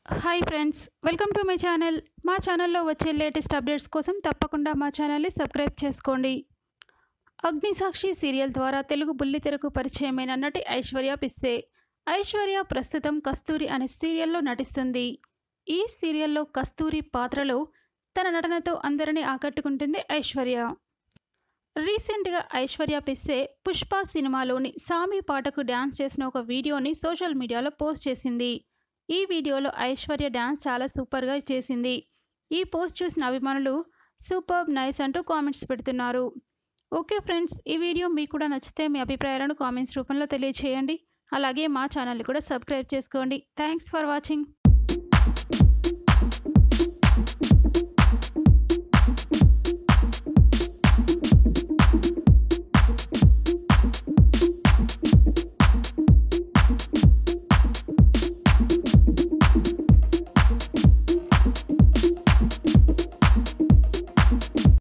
hi friends welcome to my channel మా ఛానల్లో వచ్చే లేటెస్ట్ అప్డేట్స్ కోసం తప్పకుండా మా ఛానల్ని సబ్స్క్రైబ్ చేసుకోండి అగ్నిసాక్షి సీరియల్ ద్వారా తెలుగు బుల్లితెరకు పరిచయమైన నటి ఐశ్వర్య పిస్సే ఐశ్వర్య ప్రస్తుతం కస్తూరి అనే సీరియల్లో నటిస్తుంది ఈ సీరియల్లో కస్తూరి పాత్రలో తన నటనతో అందరినీ ఆకట్టుకుంటుంది ఐశ్వర్య రీసెంట్గా ఐశ్వర్య పిస్సే పుష్ప సినిమాలోని సామి పాటకు డ్యాన్స్ చేసిన ఒక వీడియోని సోషల్ మీడియాలో పోస్ట్ చేసింది ఈ వీడియోలో ఐశ్వర్య డ్యాన్స్ చాలా సూపర్గా చేసింది ఈ పోస్ట్ చూసిన అభిమానులు సూపర్ నైస్ అంటూ కామెంట్స్ పెడుతున్నారు ఓకే ఫ్రెండ్స్ ఈ వీడియో మీకు కూడా నచ్చితే మీ అభిప్రాయాలను కామెంట్స్ రూపంలో తెలియచేయండి అలాగే మా ఛానల్ని కూడా సబ్స్క్రైబ్ చేసుకోండి థ్యాంక్స్ ఫర్ వాచింగ్